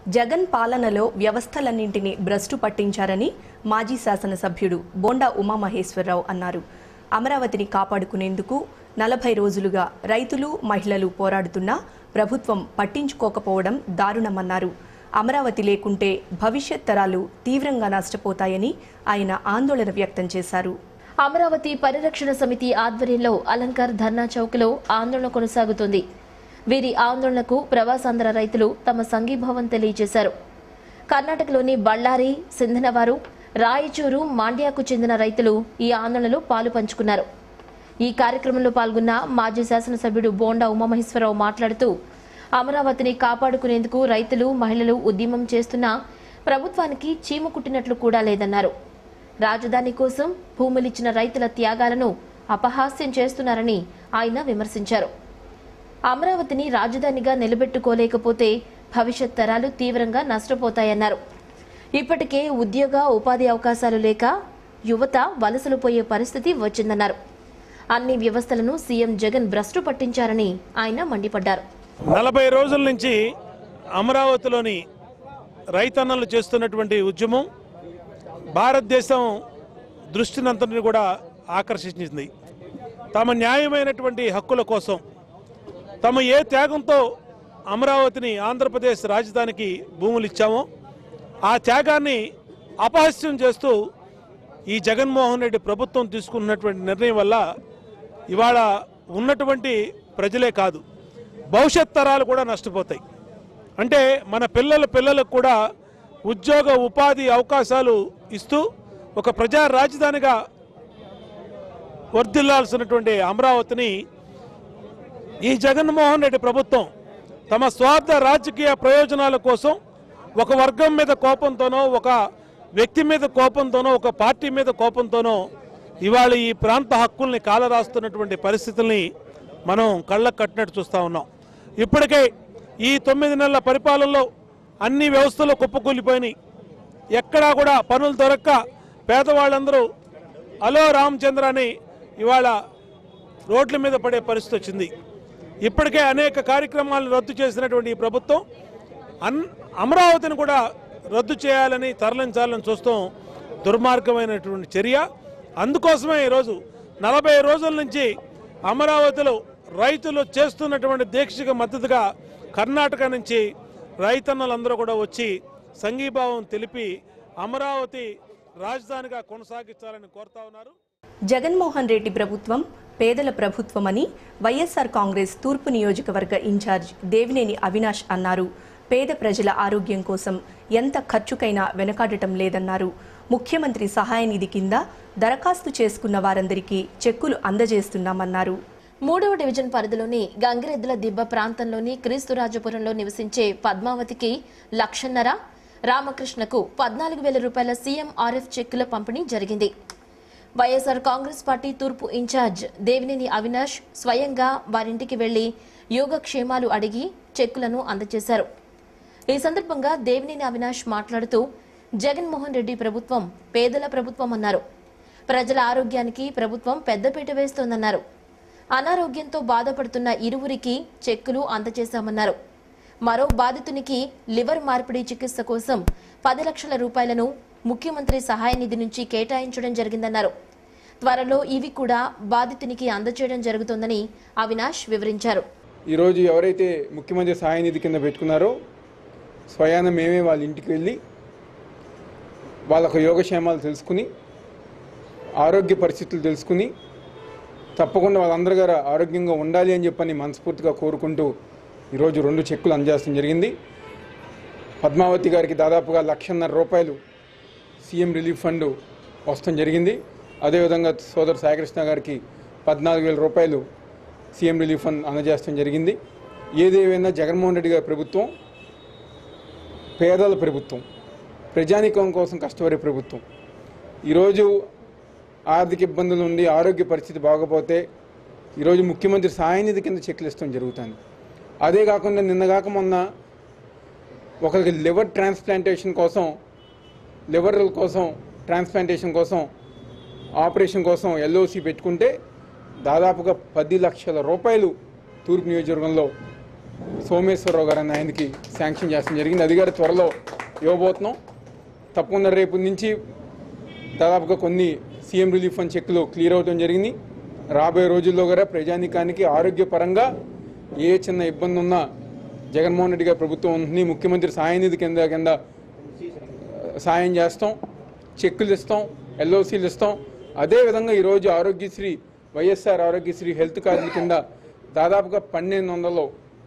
జగన్ పాలనలో వ్యవస్థలన్నింటినీ భ్రష్టు పట్టించారని మాజీ శాసనసభ్యుడు బోండా ఉమామహేశ్వరరావు అన్నారు అమరావతిని కాపాడుకునేందుకు నలభై రోజులుగా రైతులు మహిళలు పోరాడుతున్నా ప్రభుత్వం పట్టించుకోకపోవడం దారుణమన్నారు అమరావతి లేకుంటే భవిష్యత్ తరాలు తీవ్రంగా నష్టపోతాయని ఆయన ఆందోళన వ్యక్తం చేశారు అమరావతి పరిరక్షణ సమితి ఆధ్వర్యంలో అలంకార్ ధర్నా చౌక్లో ఆందోళన కొనసాగుతుంది వీరి ఆందోళనకు ప్రవాసాంధ్ర రైతులు తమ సంఘీభావం తెలియజేశారు కర్ణాటకలోని బళ్ళారి సింధనవారు రాయచూరు మాండ్యాకు చెందిన రైతులు ఈ ఆందోళనలో పాలు పంచుకున్నారు ఈ కార్యక్రమంలో పాల్గొన్న మాజీ శాసనసభ్యుడు బోండా ఉమామహేశ్వరరావు మాట్లాడుతూ అమరావతిని కాపాడుకునేందుకు రైతులు మహిళలు ఉద్యమం చేస్తున్నా ప్రభుత్వానికి చీమ కుట్టినట్లు కూడా లేదన్నారు రాజధాని కోసం భూములిచ్చిన రైతుల త్యాగాలను అపహాస్యం చేస్తున్నారని ఆయన విమర్శించారు అమరావతిని రాజధానిగా నిలబెట్టుకోలేకపోతే భవిష్యత్ తరాలు తీవ్రంగా నష్టపోతాయన్నారు ఇప్పటికే ఉద్యోగ ఉపాధి అవకాశాలు లేక యువత వలసలు పోయే పరిస్థితి వచ్చిందన్నారు అన్ని వ్యవస్థలను సీఎం జగన్ భ్రష్టు పట్టించారని ఆయన మండిపడ్డారు నలభై రోజుల నుంచి అమరావతిలోని రైతన్నలు చేస్తున్నటువంటి ఉద్యమం భారతదేశం దృష్టినంతటిని కూడా ఆకర్షించింది తమ న్యాయమైనటువంటి హక్కుల కోసం తమ ఏ త్యాగంతో అమరావతిని ఆంధ్రప్రదేశ్ రాజధానికి భూములు ఇచ్చామో ఆ త్యాగాన్ని అపహాస్యం చేస్తూ ఈ జగన్మోహన్ రెడ్డి ప్రభుత్వం తీసుకున్నటువంటి నిర్ణయం వల్ల ఇవాళ ఉన్నటువంటి ప్రజలే కాదు భవిష్యత్ తరాలు కూడా నష్టపోతాయి అంటే మన పిల్లల పిల్లలకు కూడా ఉద్యోగ ఉపాధి అవకాశాలు ఇస్తూ ఒక ప్రజా రాజధానిగా వర్ధిల్లాల్సినటువంటి అమరావతిని ఈ జగన్మోహన్ రెడ్డి ప్రభుత్వం తమ స్వార్థ రాజకీయ ప్రయోజనాల కోసం ఒక వర్గం మీద కోపంతోనో ఒక వ్యక్తి మీద కోపంతోనో ఒక పార్టీ మీద కోపంతోనో ఇవాళ ఈ ప్రాంత హక్కుల్ని కాలరాస్తున్నటువంటి పరిస్థితుల్ని మనం కళ్ళకు కట్టినట్టు చూస్తూ ఉన్నాం ఇప్పటికే ఈ తొమ్మిది నెలల పరిపాలనలో అన్ని వ్యవస్థలు కుప్పకూలిపోయినాయి ఎక్కడా కూడా పనులు దొరక్క పేదవాళ్ళందరూ అలో రామచంద్ర అని ఇవాళ రోడ్ల మీద పడే పరిస్థితి వచ్చింది ఇప్పటికే అనేక కార్యక్రమాలను రద్దు చేసినటువంటి ఈ ప్రభుత్వం అన్ అమరావతిని కూడా రద్దు చేయాలని తరలించాలని చూస్తాం దుర్మార్గమైనటువంటి చర్య అందుకోసమే ఈరోజు నలభై రోజుల నుంచి అమరావతిలో రైతులు చేస్తున్నటువంటి దీక్షకు మద్దతుగా కర్ణాటక నుంచి రైతన్నలందరూ కూడా వచ్చి సంఘీభావం తెలిపి అమరావతి రాజధానిగా కొనసాగించాలని కోరుతా ఉన్నారు జగన్మోహన్ రెడ్డి ప్రభుత్వం పేదల ప్రభుత్వమని వైఎస్ఆర్ కాంగ్రెస్ తూర్పు నియోజకవర్గ ఇన్ఛార్జ్ దేవినేని అవినాష్ అన్నారు పేద ప్రజల ఆరోగ్యం కోసం ఎంత ఖర్చుకైనా వెనకాడటం లేదన్నారు ముఖ్యమంత్రి సహాయ నిధి కింద దరఖాస్తు చేసుకున్న వారందరికీ చెక్కులు అందజేస్తున్నామన్నారు మూడవ డివిజన్ పరిధిలోని గంగిరెద్దుల దిబ్బ ప్రాంతంలోని క్రీస్తురాజపురంలో నివసించే పద్మావతికి లక్షన్నర రామకృష్ణకు పద్నాలుగు వేల రూపాయల సీఎం ఆర్ఎఫ్ చెక్కుల పంపిణీ జరిగింది వైఎస్ఆర్ కాంగ్రెస్ పార్టీ తూర్పు ఇన్ఛార్జ్ దేవినేని అవినాష్ స్వయంగా వారింటికి వెళ్లి యోగక్షేమాలు అడిగి చెక్కులను అందజేశారు ఈ సందర్భంగా దేవినేని అవినాష్ మాట్లాడుతూ జగన్మోహన్ రెడ్డి ప్రభుత్వం పేదల ప్రభుత్వం అన్నారు ప్రజల ఆరోగ్యానికి ప్రభుత్వం పెద్దపీట వేస్తోందన్నారు అనారోగ్యంతో బాధపడుతున్న ఇరువురికి చెక్కులు అందజేశామన్నారు మరో బాధితునికి లివర్ మార్పిడి చికిత్స కోసం పది లక్షల రూపాయలను ముఖ్యమంత్రి సహాయ నిధి నుంచి కేటాయించడం జరిగిందన్నారు త్వరలో ఇవి కూడా బాధితునికి అందజేయడం జరుగుతోందని అవినాష్ వివరించారు ఈరోజు ఎవరైతే ముఖ్యమంత్రి సహాయ నిధి కింద పెట్టుకున్నారో స్వయాన మేమే వాళ్ళ ఇంటికి వెళ్ళి వాళ్ళకు యోగక్షేమాలు తెలుసుకుని ఆరోగ్య పరిస్థితులు తెలుసుకుని తప్పకుండా వాళ్ళందరూ గారు ఆరోగ్యంగా ఉండాలి అని చెప్పని మనస్ఫూర్తిగా కోరుకుంటూ ఈరోజు రెండు చెక్కులు అందజేయడం జరిగింది పద్మావతి గారికి దాదాపుగా లక్షన్నర రూపాయలు సీఎం రిలీఫ్ ఫండ్ వస్తాం జరిగింది అదేవిధంగా సోదరు సాయికృష్ణ గారికి పద్నాలుగు వేల రూపాయలు సీఎం రిలీఫ్ ఫండ్ అందజేయడం జరిగింది ఏదేమైనా జగన్మోహన్ రెడ్డి గారి ప్రభుత్వం పేదల ప్రభుత్వం ప్రజానికం కోసం కష్టపడే ప్రభుత్వం ఈరోజు ఆర్థిక ఇబ్బందులు ఉండి ఆరోగ్య పరిస్థితి బాగపోతే ఈరోజు ముఖ్యమంత్రి సహాయ నిధి కింద చెక్లు ఇస్తాం జరుగుతుంది అదే కాకుండా నిన్నగాక మొన్న ఒకరికి లివర్ ట్రాన్స్ప్లాంటేషన్ కోసం లివర్ కోసం ట్రాన్స్ప్లాంటేషన్ కోసం ఆపరేషన్ కోసం ఎల్ఓసి పెట్టుకుంటే దాదాపుగా పది లక్షల రూపాయలు తూర్పు నియోజకవర్గంలో సోమేశ్వరరావు గారు అనే ఆయనకి శాంక్షన్ చేస్తాం జరిగింది అది గారు త్వరలో ఇవ్వబోతున్నాం తప్పకుండా రేపు నుంచి దాదాపుగా కొన్ని సీఎం రిలీఫ్ ఫండ్ చెక్లు క్లియర్ అవడం జరిగింది రాబోయే రోజుల్లో కూడా ప్రజానికానికి ఆరోగ్యపరంగా ఏ చిన్న ఇబ్బంది ఉన్నా జగన్మోహన్ రెడ్డి గారి ప్రభుత్వం ఉంది ముఖ్యమంత్రి సాయ నిధి కింద కింద సాయం చేస్తాం చెక్కులు ఇస్తాం ఎల్ఓసీలు ఇస్తాం అదేవిధంగా ఈరోజు ఆరోగ్యశ్రీ వైఎస్ఆర్ ఆరోగ్యశ్రీ హెల్త్ కార్డుల కింద దాదాపుగా పన్నెండు వందలు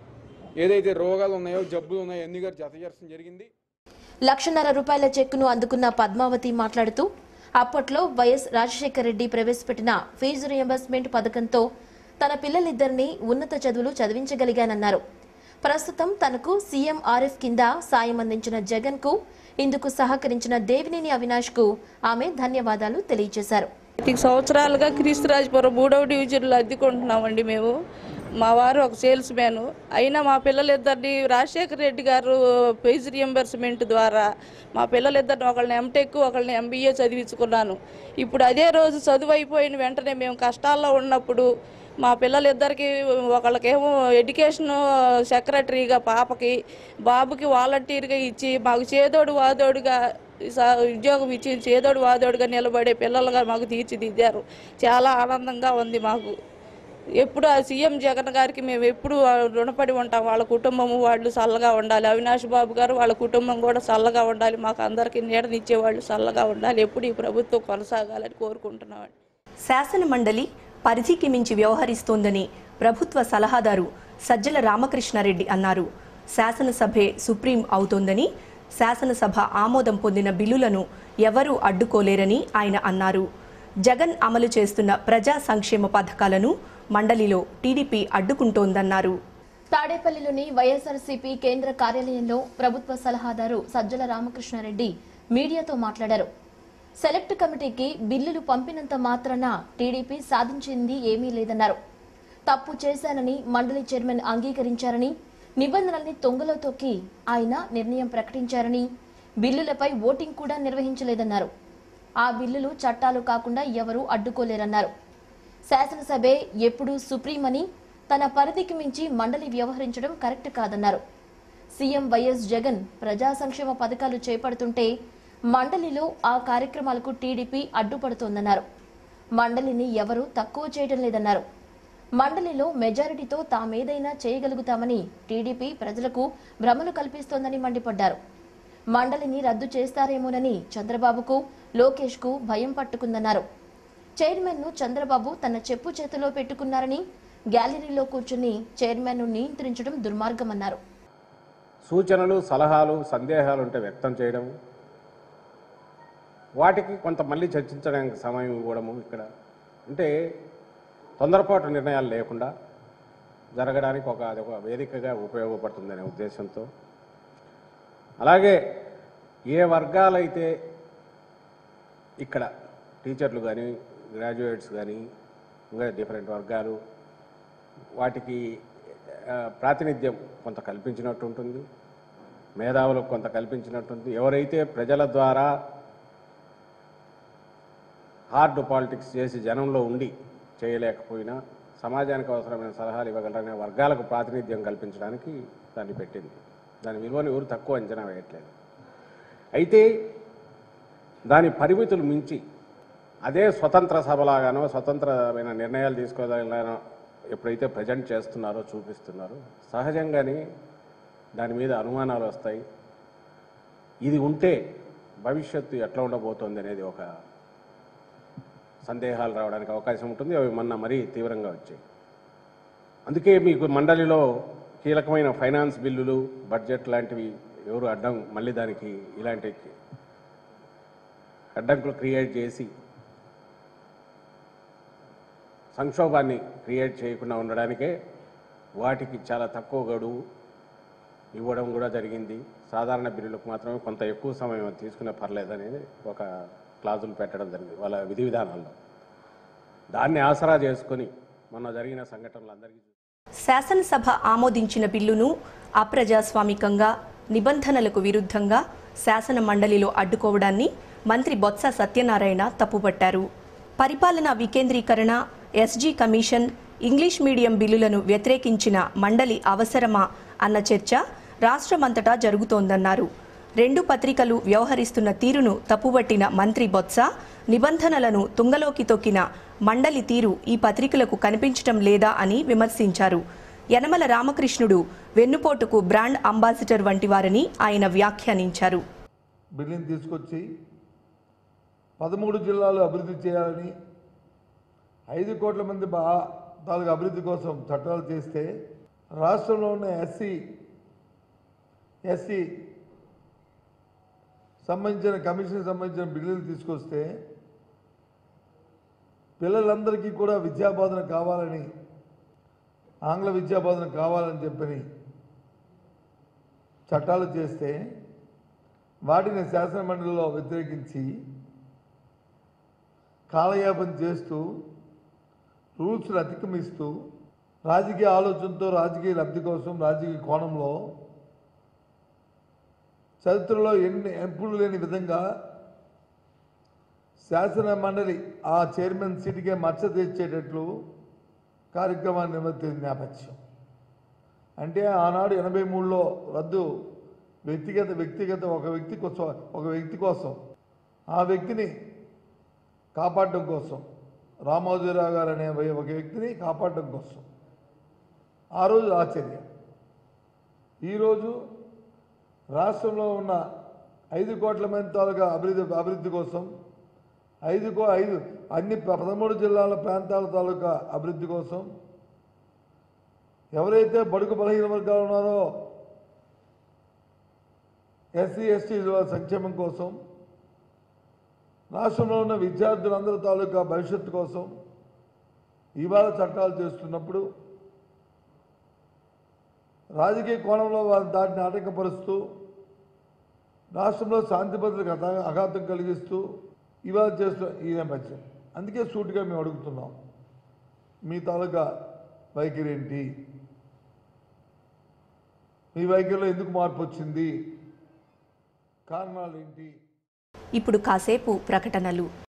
ఏదైతే రోగాలు ఉన్నాయో జబ్బులు ఉన్నాయో అన్ని గారు జత చేర్చడం జరిగింది లక్షన్నర రూపాయల చెక్కును అందుకున్న పద్మావతి మాట్లాడుతూ అప్పట్లో వైఎస్ రాజశేఖర రెడ్డి ప్రవేశపెట్టిన ఫీజు రియంబర్స్మెంట్ పథకంతో తన పిల్లలిద్దరినీ ఉన్నత చదువులు చదివించగలిగానన్నారు ప్రస్తుతం తనకు సీఎం ఆర్ఎఫ్ కింద సాయం అందించిన జగన్ కు ఇందుకు సహకరించిన దేవినేని అవినాష్ కు ఆమె ధన్యవాదాలు తెలియజేశారు పాతిక సంవత్సరాలుగా క్రీస్తురాజపురం మూడవ డివిజన్లో అద్దెకుంటున్నామండి మేము మా వారు ఒక సేల్స్ మ్యాన్ అయినా మా పిల్లలిద్దరిని రాజశేఖర రెడ్డి గారు ఫీజు రియంబర్స్మెంట్ ద్వారా మా పిల్లలిద్దరిని ఒకళ్ళని ఎంటెక్ ఒకళ్ళని ఎంబీఏ చదివించుకున్నాను ఇప్పుడు అదే రోజు చదువు అయిపోయిన వెంటనే మేము కష్టాల్లో ఉన్నప్పుడు మా పిల్లలిద్దరికి ఒకళ్ళకేమో ఎడ్యుకేషన్ సెక్రటరీగా పాపకి బాబుకి వాలంటీర్గా ఇచ్చి మాకు చేదోడు వాదోడుగా స- ఉద్యోగం ఇచ్చి చేదోడు వాదోడుగా నిలబడే పిల్లలుగా మాకు తీర్చిదిద్దారు చాలా ఆనందంగా ఉంది మాకు ఎప్పుడు ఆ సీఎం జగన్ గారికి మేము ఎప్పుడు రుణపడి ఉంటాం వాళ్ళ కుటుంబం వాళ్ళు చల్లగా ఉండాలి అవినాష్ బాబు గారు వాళ్ళ కుటుంబం కూడా చల్లగా ఉండాలి మాకు అందరికీ నీడనిచ్చేవాళ్ళు చల్లగా ఉండాలి ఎప్పుడు ఈ ప్రభుత్వం కొనసాగాలని కోరుకుంటున్నామండి శాసన మండలి పరిధికి మించి వ్యవహరిస్తోందని ప్రభుత్వ సలహాదారు సజ్జల రామకృష్ణారెడ్డి అన్నారు శాసనసభే సుప్రీం అవుతోందని శాసనసభ ఆమోదం పొందిన బిల్లులను ఎవరూ అడ్డుకోలేరని ఆయన అన్నారు జగన్ అమలు చేస్తున్న ప్రజా సంక్షేమ పథకాలను మండలిలో టీడీపీ అడ్డుకుంటోందన్నారు తాడేపల్లిలోని వైఎస్ఆర్సీపీ కేంద్ర కార్యాలయంలో ప్రభుత్వ సలహాదారు సజ్జల రామకృష్ణారెడ్డి మీడియాతో మాట్లాడారు సెలెక్ట్ కమిటీకి బిల్లులు పంపినంత మాత్రాన టీడీపీ సాధించింది ఏమీ లేదన్నారు తప్పు చేశానని మండలి చైర్మన్ అంగీకరించారని నిబంధనల్ని తొంగలో తొక్కి ఆయన నిర్ణయం ప్రకటించారని బిల్లులపై ఓటింగ్ కూడా నిర్వహించలేదన్నారు ఆ బిల్లులు చట్టాలు కాకుండా ఎవరూ అడ్డుకోలేరన్నారు శాసనసభే ఎప్పుడూ సుప్రీం అని తన పరిధికి మించి మండలి వ్యవహరించడం కరెక్ట్ కాదన్నారు సీఎం వైఎస్ జగన్ ప్రజా సంక్షేమ పథకాలు చేపడుతుంటే మండలిలో ఆ కార్యక్రమాలకు టీడీపీ అడ్డుపడుతోందన్నారు మండలిని ఎవరూ తక్కువ చేయడం లేదన్నారు మండలిలో మెజారిటీతో తామేదైనా చేయగలుగుతామని టీడీపీ ప్రజలకు భ్రమలు కల్పిస్తోందని మండిపడ్డారు మండలిని రద్దు చేస్తారేమోనని చంద్రబాబుకు లోకేష్కు భయం పట్టుకుందన్నారు చైర్మన్ను చంద్రబాబు తన చెప్పు చేతిలో పెట్టుకున్నారని గ్యాలరీలో కూర్చుని చైర్మన్ను నియంత్రించడం దుర్మార్గమన్నారు సూచనలు సలహాలు సందేహాలు ఉంటే వ్యక్తం చేయడం వాటికి కొంత మళ్ళీ చర్చించడానికి సమయం ఇవ్వడము ఇక్కడ అంటే తొందరపాటు నిర్ణయాలు లేకుండా జరగడానికి ఒక అది ఒక వేదికగా ఉపయోగపడుతుందనే ఉద్దేశంతో అలాగే ఏ వర్గాలైతే ఇక్కడ టీచర్లు కానీ గ్రాడ్యుయేట్స్ కానీ ఇంకా డిఫరెంట్ వర్గాలు వాటికి ఆ, ప్రాతినిధ్యం కొంత కల్పించినట్టు ఉంటుంది మేధావులకు కొంత కల్పించినట్టుంది ఎవరైతే ప్రజల ద్వారా హార్డ్ పాలిటిక్స్ చేసి జనంలో ఉండి చేయలేకపోయినా సమాజానికి అవసరమైన సలహాలు ఇవ్వగలరనే వర్గాలకు ప్రాతినిధ్యం కల్పించడానికి దాన్ని పెట్టింది దాని విలువను ఎవరు తక్కువ అంచనా వేయట్లేదు అయితే దాని పరిమితులు మించి అదే స్వతంత్ర సభలాగానో స్వతంత్రమైన నిర్ణయాలు తీసుకోగలగానో ఎప్పుడైతే ప్రజెంట్ చేస్తున్నారో చూపిస్తున్నారో సహజంగానే దాని మీద అనుమానాలు వస్తాయి ఇది ఉంటే భవిష్యత్తు ఎట్లా ఉండబోతోంది అనేది ఒక సందేహాలు రావడానికి అవకాశం ఉంటుంది అవి మొన్న మరీ తీవ్రంగా వచ్చాయి అందుకే మీకు మండలిలో కీలకమైన ఫైనాన్స్ బిల్లులు బడ్జెట్ లాంటివి ఎవరు అడ్డం మళ్ళీ దానికి ఇలాంటి అడ్డంకులు క్రియేట్ చేసి సంక్షోభాన్ని క్రియేట్ చేయకుండా ఉండడానికే వాటికి చాలా తక్కువ గడువు ఇవ్వడం కూడా జరిగింది సాధారణ బిల్లులకు మాత్రమే కొంత ఎక్కువ సమయం తీసుకునే పర్లేదనేది ఒక క్లాజులు పెట్టడం జరిగింది వాళ్ళ విధి విధానాల్లో దాన్ని ఆసరా చేసుకొని మొన్న జరిగిన సంఘటనలు అందరికీ శాసనసభ ఆమోదించిన బిల్లును అప్రజాస్వామికంగా నిబంధనలకు విరుద్ధంగా శాసన మండలిలో అడ్డుకోవడాన్ని మంత్రి బొత్స సత్యనారాయణ తప్పుపట్టారు పరిపాలనా వికేంద్రీకరణ ఎస్జీ కమిషన్ ఇంగ్లీష్ మీడియం బిల్లులను వ్యతిరేకించిన మండలి అవసరమా అన్న చర్చ రాష్ట్రమంతటా జరుగుతోందన్నారు రెండు పత్రికలు వ్యవహరిస్తున్న తీరును తప్పుబట్టిన మంత్రి బొత్స నిబంధనలను తుంగలోకి తొక్కిన మండలి తీరు ఈ పత్రికలకు కనిపించటం లేదా అని విమర్శించారు యనమల రామకృష్ణుడు వెన్నుపోటుకు బ్రాండ్ అంబాసిడర్ వంటి వారని ఆయన వ్యాఖ్యానించారు బిల్లుని తీసుకొచ్చి పదమూడు జిల్లాలు అభివృద్ధి చేయాలని ఐదు కోట్ల మంది బా తాలూకు అభివృద్ధి కోసం చట్టాలు చేస్తే రాష్ట్రంలో ఉన్న ఎస్సీ ఎస్సీ సంబంధించిన కమిషన్ సంబంధించిన బిల్లులు తీసుకొస్తే పిల్లలందరికీ కూడా విద్యాబోధన కావాలని ఆంగ్ల విద్యాబోధన కావాలని చెప్పని చట్టాలు చేస్తే వాటిని శాసనమండలిలో వ్యతిరేకించి కాలయాపన చేస్తూ రూల్స్ను అతిక్రమిస్తూ రాజకీయ ఆలోచనతో రాజకీయ లబ్ధి కోసం రాజకీయ కోణంలో చరిత్రలో ఎన్ని ఎప్పుడు లేని విధంగా శాసన మండలి ఆ చైర్మన్ సీటుకే మచ్చ తెచ్చేటట్లు కార్యక్రమాన్ని నిర్వర్తించిన నేపథ్యం అంటే ఆనాడు ఎనభై మూడులో రద్దు వ్యక్తిగత వ్యక్తిగత ఒక వ్యక్తి కోసం ఒక వ్యక్తి కోసం ఆ వ్యక్తిని కాపాడడం కోసం రామోజీరావు గారు అనే ఒక వ్యక్తిని కాపాడడం కోసం ఆ రోజు ఆశ్చర్యం ఈరోజు రాష్ట్రంలో ఉన్న ఐదు కోట్ల మంది తాలూకా అభివృద్ధి అభివృద్ధి కోసం ఐదు కో ఐదు అన్ని పదమూడు జిల్లాల ప్రాంతాల తాలూకా అభివృద్ధి కోసం ఎవరైతే బడుగు బలహీన వర్గాలు ఉన్నారో ఎస్సీ ఎస్టీ సంక్షేమం కోసం రాష్ట్రంలో ఉన్న విద్యార్థులందరి తాలూకా భవిష్యత్తు కోసం ఇవాళ చట్టాలు చేస్తున్నప్పుడు రాజకీయ కోణంలో వారి దాటిని ఆటంకపరుస్తూ రాష్ట్రంలో శాంతి భద్రతకు అఘా- అఘాతం కలిగిస్తూ ఇవాళ చేస్తున్న ఈ నేపథ్యం అందుకే సూటిగా మేము అడుగుతున్నాం మీ తాలూకా వైఖరి ఏంటి మీ వైఖరిలో ఎందుకు మార్పు వచ్చింది కారణాలు ఏంటి ఇప్పుడు కాసేపు ప్రకటనలు